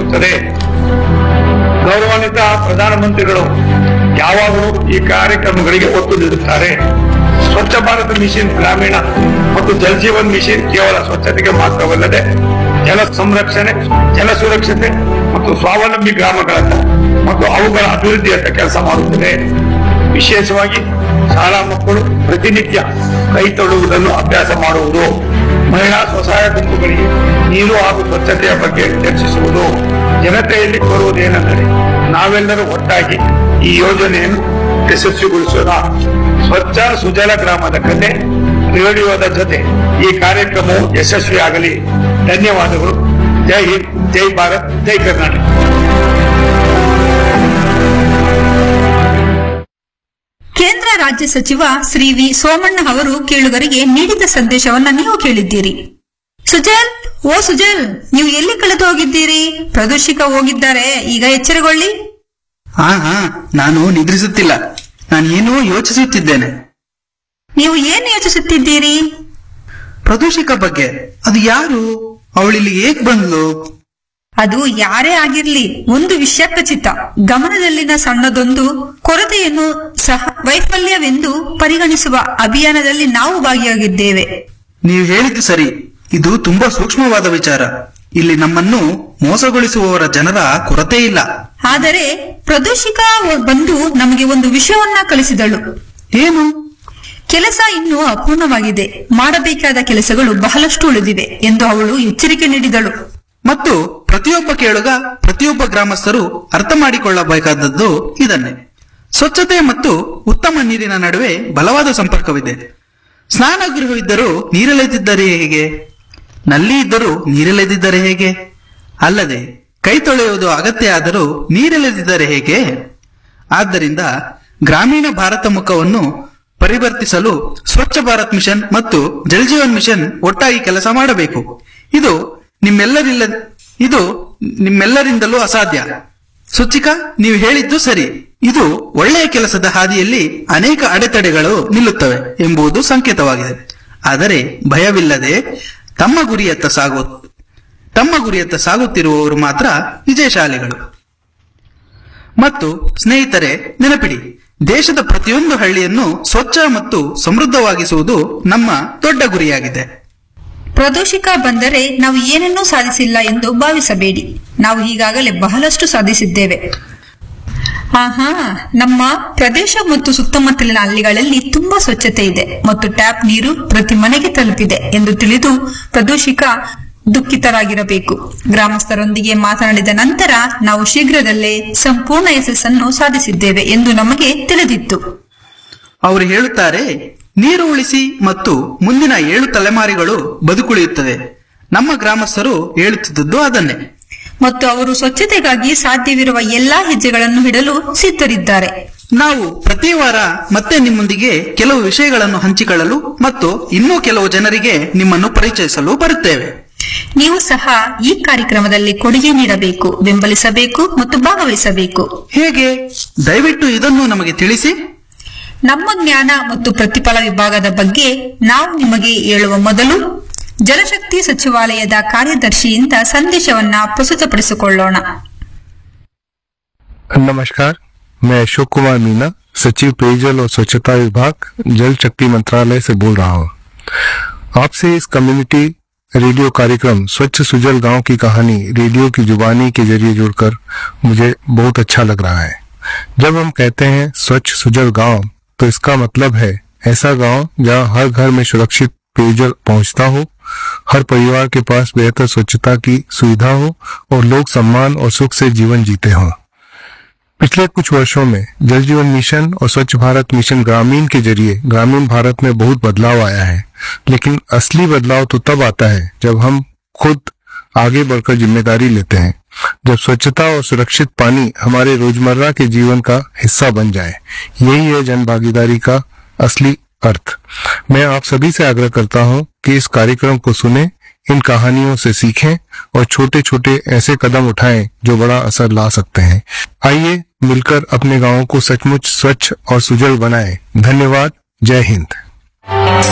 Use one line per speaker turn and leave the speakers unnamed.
ಇರುತ್ತದೆ ಗೌರವಾನ್ವಿತ ಪ್ರಧಾನಮಂತ್ರಿಗಳು ಯಾವಾಗಲೂ ಈ ಕಾರ್ಯಕ್ರಮಗಳಿಗೆ ಒತ್ತು ನೀಡುತ್ತಾರೆ ಸ್ವಚ್ಛ ಭಾರತ ಮಿಷನ್ ಗ್ರಾಮೀಣ ಮತ್ತು ಜಲ್ ಜೀವನ್ ಮಿಷನ್ ಕೇವಲ ಸ್ವಚ್ಛತೆಗೆ ಮಾತ್ರವಲ್ಲದೆ ಜಲ ಸಂರಕ್ಷಣೆ ಜಲ ಸುರಕ್ಷತೆ ಮತ್ತು ಸ್ವಾವಲಂಬಿ ಗ್ರಾಮಗಳತ್ತ ಮತ್ತು ಅವುಗಳ ಅಭಿವೃದ್ಧಿಯತ್ತ ಕೆಲಸ ಮಾಡುತ್ತದೆ ವಿಶೇಷವಾಗಿ ಶಾಲಾ ಮಕ್ಕಳು ಪ್ರತಿನಿತ್ಯ ಕೈ ತೊಡುವುದನ್ನು ಅಭ್ಯಾಸ ಮಾಡುವುದು ಮಹಿಳಾ ಸ್ವಸಹಾಯ ಗುಂಪುಗಳಿಗೆ ನೀರು ಹಾಗೂ ಸ್ವಚ್ಛತೆಯ ಬಗ್ಗೆ ಚರ್ಚಿಸುವುದು ಜನತೆಯಲ್ಲಿ ಕೋರುವುದೇನೆಂದರೆ ನಾವೆಲ್ಲರೂ ಒಟ್ಟಾಗಿ ಈ ಯೋಜನೆಯನ್ನು ಯಶಸ್ವಿಗೊಳಿಸೋಣ ಸ್ವಚ್ಛ ಸುಜಲ ಗ್ರಾಮದ ಕತೆ ರೇಡಿಯೋದ ಜೊತೆ ಈ ಕಾರ್ಯಕ್ರಮವು ಯಶಸ್ವಿಯಾಗಲಿ ಧನ್ಯವಾದಗಳು ಜೈ ಹಿಂದ್ ಜೈ ಭಾರತ್ ಜೈ ಕರ್ನಾಟಕ
ಕೇಂದ್ರ ರಾಜ್ಯ ಸಚಿವ ಶ್ರೀ ವಿ ಸೋಮಣ್ಣ ಅವರು ಕೇಳುಗರಿಗೆ ನೀಡಿದ ಸಂದೇಶವನ್ನ ನೀವು ಕೇಳಿದ್ದೀರಿ ಸುಜಲ್ ಓ ಸುಜಲ್ ನೀವು ಎಲ್ಲಿ ಕಳೆದು ಹೋಗಿದ್ದೀರಿ ಪ್ರದೂಷಿಕ ಹೋಗಿದ್ದಾರೆ ಈಗ ಎಚ್ಚರಗೊಳ್ಳಿ
ಹಾ ಹಾ ನಾನು ನಿದ್ರಿಸುತ್ತಿಲ್ಲ ನಾನು ಏನೋ ಯೋಚಿಸುತ್ತಿದ್ದೇನೆ
ನೀವು ಏನು ಯೋಚಿಸುತ್ತಿದ್ದೀರಿ
ಪ್ರದೂಷಕ ಬಗ್ಗೆ ಅದು ಯಾರು ಅವಳಿಲ್ಲಿ ಏಕ್ ಬಂದ್ಲು
ಅದು ಯಾರೇ ಆಗಿರ್ಲಿ ಒಂದು ವಿಷಯ ಖಚಿತ ಗಮನದಲ್ಲಿನ ಸಣ್ಣದೊಂದು ಕೊರತೆಯನ್ನು ಸಹ ವೈಫಲ್ಯವೆಂದು ಪರಿಗಣಿಸುವ ಅಭಿಯಾನದಲ್ಲಿ ನಾವು ಭಾಗಿಯಾಗಿದ್ದೇವೆ
ನೀವು ಹೇಳಿದ್ದು ಸರಿ ಇದು ತುಂಬಾ ಸೂಕ್ಷ್ಮವಾದ ವಿಚಾರ ಇಲ್ಲಿ ನಮ್ಮನ್ನು ಮೋಸಗೊಳಿಸುವವರ ಜನರ ಕೊರತೆ ಇಲ್ಲ
ಆದರೆ ಪ್ರದೂಷಿಕ ಬಂದು ನಮಗೆ ಒಂದು ವಿಷಯವನ್ನ ಕಲಿಸಿದಳು
ಏನು
ಕೆಲಸ ಇನ್ನೂ ಅಪೂರ್ಣವಾಗಿದೆ ಮಾಡಬೇಕಾದ ಕೆಲಸಗಳು ಬಹಳಷ್ಟು ಉಳಿದಿವೆ ಎಂದು ಅವಳು ಎಚ್ಚರಿಕೆ ನೀಡಿದಳು
ಮತ್ತು ಪ್ರತಿಯೊಬ್ಬ ಕೇಳುಗ ಪ್ರತಿಯೊಬ್ಬ ಗ್ರಾಮಸ್ಥರು ಅರ್ಥ ಮಾಡಿಕೊಳ್ಳಬೇಕಾದದ್ದು ಇದನ್ನೇ ಸ್ವಚ್ಛತೆ ಮತ್ತು ಉತ್ತಮ ನೀರಿನ ನಡುವೆ ಬಲವಾದ ಸಂಪರ್ಕವಿದೆ ಸ್ನಾನಗೃಹವಿದ್ದರೂ ನೀರಲೆದಿದ್ದರೆ ಹೇಗೆ ನಲ್ಲಿ ಇದ್ದರೂ ನೀರಲೆದಿದ್ದರೆ ಹೇಗೆ ಅಲ್ಲದೆ ಕೈ ತೊಳೆಯುವುದು ಅಗತ್ಯ ಆದರೂ ನೀರೆಳೆದಿದ್ದರೆ ಹೇಗೆ ಆದ್ದರಿಂದ ಗ್ರಾಮೀಣ ಭಾರತ ಮುಖವನ್ನು ಪರಿವರ್ತಿಸಲು ಸ್ವಚ್ಛ ಭಾರತ್ ಮಿಷನ್ ಮತ್ತು ಜಲ್ ಜೀವನ್ ಮಿಷನ್ ಒಟ್ಟಾಗಿ ಕೆಲಸ ಮಾಡಬೇಕು ಇದು ನಿಮ್ಮೆಲ್ಲರಿಲ್ಲ ಇದು ನಿಮ್ಮೆಲ್ಲರಿಂದಲೂ ಅಸಾಧ್ಯ ಸುಚಿಕಾ ನೀವು ಹೇಳಿದ್ದು ಸರಿ ಇದು ಒಳ್ಳೆಯ ಕೆಲಸದ ಹಾದಿಯಲ್ಲಿ ಅನೇಕ ಅಡೆತಡೆಗಳು ನಿಲ್ಲುತ್ತವೆ ಎಂಬುದು ಸಂಕೇತವಾಗಿದೆ ಆದರೆ ಭಯವಿಲ್ಲದೆ ತಮ್ಮ ಗುರಿಯತ್ತ ಸಾಗು ತಮ್ಮ ಗುರಿಯತ್ತ ಸಾಗುತ್ತಿರುವವರು ಮಾತ್ರ ವಿಜಯಶಾಲಿಗಳು ಮತ್ತು ಸ್ನೇಹಿತರೆ ನೆನಪಿಡಿ ದೇಶದ ಪ್ರತಿಯೊಂದು ಹಳ್ಳಿಯನ್ನು ಸ್ವಚ್ಛ ಮತ್ತು ಸಮೃದ್ಧವಾಗಿಸುವುದು ನಮ್ಮ ದೊಡ್ಡ ಗುರಿಯಾಗಿದೆ
ಪ್ರದೂಷಿಕ ಬಂದರೆ ನಾವು ಏನನ್ನೂ ಸಾಧಿಸಿಲ್ಲ ಎಂದು ಭಾವಿಸಬೇಡಿ ನಾವು ಈಗಾಗಲೇ ಬಹಳಷ್ಟು ಸಾಧಿಸಿದ್ದೇವೆ ಆಹಾ ನಮ್ಮ ಪ್ರದೇಶ ಮತ್ತು ಸುತ್ತಮುತ್ತಲಿನ ಹಳ್ಳಿಗಳಲ್ಲಿ ತುಂಬಾ ಸ್ವಚ್ಛತೆ ಇದೆ ಮತ್ತು ಟ್ಯಾಪ್ ನೀರು ಪ್ರತಿ ಮನೆಗೆ ತಲುಪಿದೆ ಎಂದು ತಿಳಿದು ಪ್ರದೂಷಿಕ ದುಃಖಿತರಾಗಿರಬೇಕು ಗ್ರಾಮಸ್ಥರೊಂದಿಗೆ ಮಾತನಾಡಿದ ನಂತರ ನಾವು ಶೀಘ್ರದಲ್ಲೇ ಸಂಪೂರ್ಣ ಯಶಸ್ಸನ್ನು ಸಾಧಿಸಿದ್ದೇವೆ ಎಂದು ನಮಗೆ ತಿಳಿದಿತ್ತು
ಅವರು ಹೇಳುತ್ತಾರೆ ನೀರು ಉಳಿಸಿ ಮತ್ತು ಮುಂದಿನ ಏಳು ತಲೆಮಾರಿಗಳು ಬದುಕುಳಿಯುತ್ತದೆ ನಮ್ಮ ಗ್ರಾಮಸ್ಥರು ಹೇಳುತ್ತಿದ್ದದ್ದು ಅದನ್ನೇ
ಮತ್ತು ಅವರು ಸ್ವಚ್ಛತೆಗಾಗಿ ಸಾಧ್ಯವಿರುವ ಎಲ್ಲಾ ಹೆಜ್ಜೆಗಳನ್ನು ಇಡಲು ಸಿದ್ಧರಿದ್ದಾರೆ
ನಾವು ಪ್ರತಿ ವಾರ ಮತ್ತೆ ನಿಮ್ಮೊಂದಿಗೆ ಕೆಲವು ವಿಷಯಗಳನ್ನು ಹಂಚಿಕೊಳ್ಳಲು ಮತ್ತು ಇನ್ನೂ ಕೆಲವು ಜನರಿಗೆ ನಿಮ್ಮನ್ನು ಪರಿಚಯಿಸಲು ಬರುತ್ತೇವೆ
ನೀವು ಸಹ ಈ ಕಾರ್ಯಕ್ರಮದಲ್ಲಿ ಕೊಡುಗೆ ನೀಡಬೇಕು ಬೆಂಬಲಿಸಬೇಕು ಮತ್ತು ಭಾಗವಹಿಸಬೇಕು
ಹೇಗೆ ದಯವಿಟ್ಟು ಇದನ್ನು ನಮಗೆ ತಿಳಿಸಿ
ನಮ್ಮ ಜ್ಞಾನ ಮತ್ತು ಪ್ರತಿಫಲ ವಿಭಾಗದ ಬಗ್ಗೆ ನಾವು ನಿಮಗೆ ಹೇಳುವ ಮೊದಲು ಜಲಶಕ್ತಿ ಸಚಿವಾಲಯದ ಕಾರ್ಯದರ್ಶಿಯಿಂದ ಸಂದೇಶವನ್ನ ಪ್ರಸ್ತುತಪಡಿಸಿಕೊಳ್ಳೋಣ
नमस्कार मैं अशोक कुमार मीना सचिव पेयजल और स्वच्छता विभाग जल शक्ति मंत्रालय से बोल रहा हूँ आपसे इस कम्युनिटी रेडियो कार्यक्रम स्वच्छ सुजल गांव की कहानी रेडियो की जुबानी के जरिए जुड़कर मुझे बहुत अच्छा लग रहा है जब हम कहते हैं स्वच्छ सुजल गांव तो इसका मतलब है ऐसा गांव जहां हर घर में सुरक्षित पेयजल पहुंचता हो हर परिवार के पास बेहतर स्वच्छता की सुविधा हो और लोग सम्मान और सुख से जीवन जीते हों पिछले कुछ वर्षों में जल जीवन मिशन और स्वच्छ भारत मिशन ग्रामीण के जरिए ग्रामीण भारत में बहुत बदलाव आया है लेकिन असली बदलाव तो तब आता है जब हम खुद आगे बढ़कर जिम्मेदारी लेते हैं जब स्वच्छता और सुरक्षित पानी हमारे रोजमर्रा के जीवन का हिस्सा बन जाए यही है जन भागीदारी का असली अर्थ मैं आप सभी से आग्रह करता हूं कि इस कार्यक्रम को सुने इन कहानियों से सीखें और छोटे छोटे ऐसे कदम उठाएं जो बड़ा असर ला सकते हैं आइए मिलकर अपने गांवों को सचमुच स्वच्छ और सुजल बनाएं धन्यवाद जय हिंद